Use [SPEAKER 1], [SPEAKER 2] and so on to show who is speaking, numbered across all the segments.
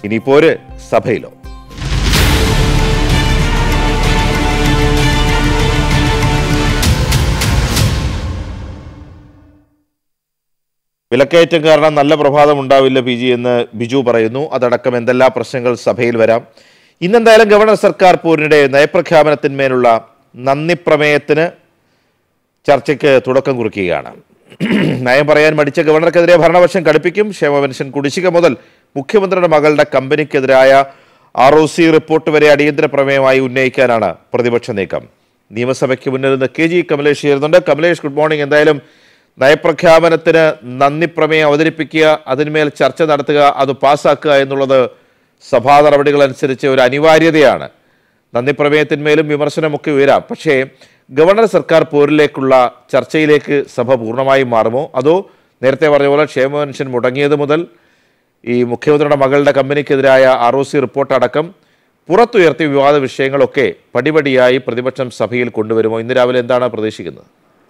[SPEAKER 1] ഇനി പോര് സഭയിലോ വിലക്കയറ്റം കാരണം നല്ല പ്രഭാതം ഉണ്ടാവില്ല പി ജി എന്ന് ബിജു പറയുന്നു അതടക്കം എന്തെല്ലാം പ്രശ്നങ്ങൾ സഭയിൽ വരാം ഇന്നെന്തായാലും ഗവർണർ സർക്കാർ പോരിനിടെ നയപ്രഖ്യാപനത്തിന്മേലുള്ള നന്ദി പ്രമേയത്തിന് ചർച്ചയ്ക്ക് തുടക്കം കുറിക്കുകയാണ് നയം പറയാൻ മടിച്ച ഗവർണർക്കെതിരെ ഭരണപക്ഷം കടുപ്പിക്കും ക്ഷേമ പെൻഷൻ കുടിശ്ശിക മുതൽ മുഖ്യമന്ത്രിയുടെ മകളുടെ കമ്പനിക്കെതിരായ ആർ ഒ സി റിപ്പോർട്ട് വരെ അടിയന്തര പ്രമേയമായി ഉന്നയിക്കാനാണ് പ്രതിപക്ഷ നീക്കം നിയമസഭയ്ക്ക് മുന്നിൽ നിന്ന് കെ ജി കമലേഷ് ചേരുന്നുണ്ട് കമലേഷ് ഗുഡ് മോർണിംഗ് എന്തായാലും നയപ്രഖ്യാപനത്തിന് നന്ദി പ്രമേയം അവതരിപ്പിക്കുക അതിന്മേൽ ചർച്ച നടത്തുക അത് പാസ്സാക്കുക എന്നുള്ളത് സഭാ നടപടികൾ അനുസരിച്ച് ഒരു അനിവാര്യതയാണ് നന്ദി പ്രമേയത്തിന്മേലും വിമർശനമൊക്കെ ഉയരാം പക്ഷേ ഗവർണർ സർക്കാർ പോരിലേക്കുള്ള ചർച്ചയിലേക്ക് സഭ പൂർണ്ണമായും മാറുമോ അതോ നേരത്തെ പറഞ്ഞ പോലെ ക്ഷേമ പെൻഷൻ മുടങ്ങിയത് മുതൽ ഈ മുഖ്യമന്ത്രിയുടെ മകളുടെ കമ്പനിക്കെതിരായ ആർ ഒ സി റിപ്പോർട്ട് അടക്കം പുറത്തുയർത്തിയ വിവാദ വിഷയങ്ങളൊക്കെ പടിപടിയായി പ്രതിപക്ഷം സഭയിൽ കൊണ്ടുവരുമോ ഇന്ന് രാവിലെ എന്താണ് പ്രതീക്ഷിക്കുന്നത്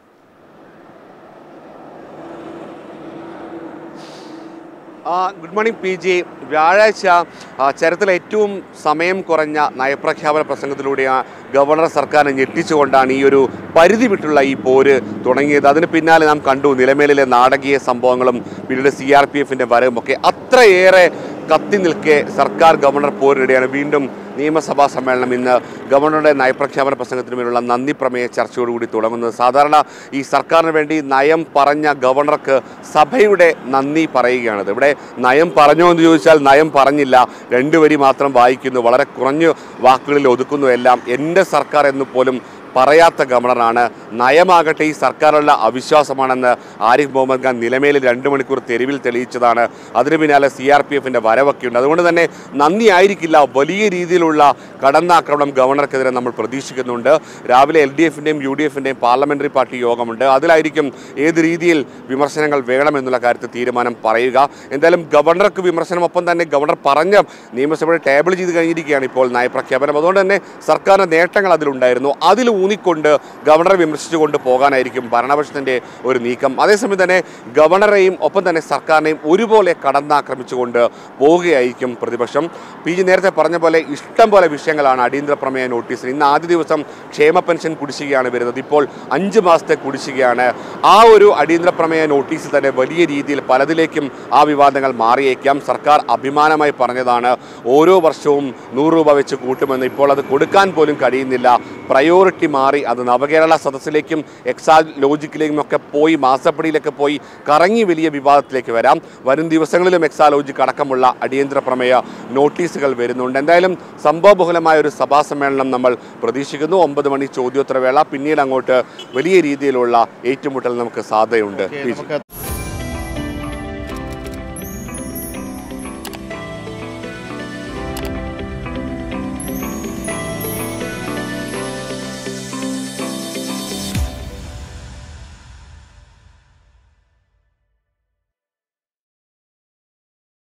[SPEAKER 2] ആ, ഗുഡ് മോർണിംഗ് പി ജി വ്യാഴാഴ്ച ആ, ചരിത്രത്തിലെ ഏറ്റവും സമയം കുറഞ്ഞ നയപ്രഖ്യാപന പ്രസംഗത്തിലൂടെയാണ് ഗവർണർ സർക്കാരിനെ ഞെട്ടിച്ചുകൊണ്ടാണ് ഈ ഒരു പരിധി വിട്ടുള്ള ഈ പോര് തുടങ്ങിയത് അതിന് പിന്നാലെ നാം കണ്ടു നിലമേലിലെ നാടകീയ സംഭവങ്ങളും പിന്നീട് സി ആർ പി എഫിൻ്റെ വരവും ഒക്കെ അത്രയേറെ കത്തി നിൽക്കെ സർക്കാർ ഗവർണർ പോരിടെയാണ് വീണ്ടും നിയമസഭാ സമ്മേളനം ഇന്ന് ഗവർണറുടെ നയപ്രഖ്യാപന പ്രസംഗത്തിന് മേലുള്ള നന്ദി പ്രമേയ ചർച്ചയോടുകൂടി തുടങ്ങുന്നത് സാധാരണ ഈ സർക്കാരിന് വേണ്ടി നയം പറഞ്ഞ ഗവർണർക്ക് സഭയുടെ നന്ദി പറയുകയാണത് ഇവിടെ നയം പറഞ്ഞോ എന്ന് ചോദിച്ചാൽ നയം പറഞ്ഞില്ല രണ്ട് വരി മാത്രം വായിക്കുന്നു വളരെ കുറഞ്ഞ വാക്കുകളിൽ ഒതുക്കുന്നു എല്ലാം എൻ്റെ സർക്കാർ എന്ന് പോലും പറയാത്ത ഗവർണറാണ് നയമാകട്ടെ ഈ സർക്കാരുള്ള അവിശ്വാസമാണെന്ന് ആരിഫ് മുഹമ്മദ് ഖാൻ നിലമേലിൽ രണ്ട് മണിക്കൂർ തെരുവിൽ തെളിയിച്ചതാണ് അതിന് പിന്നാലെ സി ആർ പി എഫിൻ്റെ വരവൊക്കെ ഉണ്ട് അതുകൊണ്ട് തന്നെ നന്ദി ആയിരിക്കില്ല വലിയ രീതിയിലുള്ള കടന്നാക്രമണം ഗവർണർക്കെതിരെ നമ്മൾ പ്രതീക്ഷിക്കുന്നുണ്ട് രാവിലെ എൽ ഡി എഫിൻ്റെയും യു ഡി എഫിൻ്റെയും പാർലമെൻ്ററി പാർട്ടി യോഗമുണ്ട് അതിലായിരിക്കും ഏത് രീതിയിൽ വിമർശനങ്ങൾ വേണമെന്നുള്ള കാര്യത്തിൽ തീരുമാനം പറയുക എന്തായാലും ഗവർണർക്ക് വിമർശനം ഒപ്പം തന്നെ ഗവർണർ പറഞ്ഞ നിയമസഭയുടെ ടേബിൾ ചെയ്ത് കഴിഞ്ഞിരിക്കുകയാണ് ഇപ്പോൾ നയപ്രഖ്യാപനം അതുകൊണ്ട് തന്നെ സർക്കാരിൻ്റെ നേട്ടങ്ങൾ അതിലുണ്ടായിരുന്നു അതിൽ ഊന്നിക്കൊണ്ട് ഗവർണറെ വിമർശിച്ചുകൊണ്ട് പോകാനായിരിക്കും ഭരണപക്ഷത്തിൻ്റെ ഒരു നീക്കം അതേസമയം തന്നെ ഗവർണറെയും ഒപ്പം തന്നെ സർക്കാരിനെയും ഒരുപോലെ കടന്നാക്രമിച്ചുകൊണ്ട് പോവുകയായിരിക്കും പ്രതിപക്ഷം പി ജി നേരത്തെ പറഞ്ഞ പോലെ ഇഷ്ടം പോലെ വിഷയങ്ങളാണ് അടിയന്തര പ്രമേയ നോട്ടീസിൽ ഇന്ന് ആദ്യ ദിവസം ക്ഷേമ പെൻഷൻ കുടിശ്ശികയാണ് വരുന്നത് ഇപ്പോൾ അഞ്ച് മാസത്തെ കുടിശ്ശികയാണ് ആ ഒരു അടിയന്തര പ്രമേയ നോട്ടീസിൽ തന്നെ വലിയ രീതിയിൽ പലതിലേക്കും ആ വിവാദങ്ങൾ മാറിയേക്കാം സർക്കാർ അഭിമാനമായി പറഞ്ഞതാണ് ഓരോ വർഷവും നൂറ് രൂപ വെച്ച് കൂട്ടുമെന്ന് ഇപ്പോൾ അത് കൊടുക്കാൻ പോലും കഴിയുന്നില്ല പ്രയോറിറ്റി മാറി അത് നവകേരള സദസ്സിലേക്കും എക്സാൽ ലോജിക്കിലേക്കും ഒക്കെ പോയി മാസപ്പടിയിലൊക്കെ പോയി കറങ്ങി വലിയ വിവാദത്തിലേക്ക് വരാം വരും ദിവസങ്ങളിലും എക്സാലോജിക് അടക്കമുള്ള അടിയന്തര പ്രമേയ നോട്ടീസുകൾ വരുന്നുണ്ട് എന്തായാലും സംഭവബഹുലമായ ഒരു സഭാ സമ്മേളനം നമ്മൾ പ്രതീക്ഷിക്കുന്നു ഒമ്പത് മണി ചോദ്യോത്തരവേള പിന്നീട് അങ്ങോട്ട് വലിയ രീതിയിലുള്ള ഏറ്റുമുട്ടൽ നമുക്ക് സാധ്യതയുണ്ട് പി ജി.
[SPEAKER 1] നമുക്ക്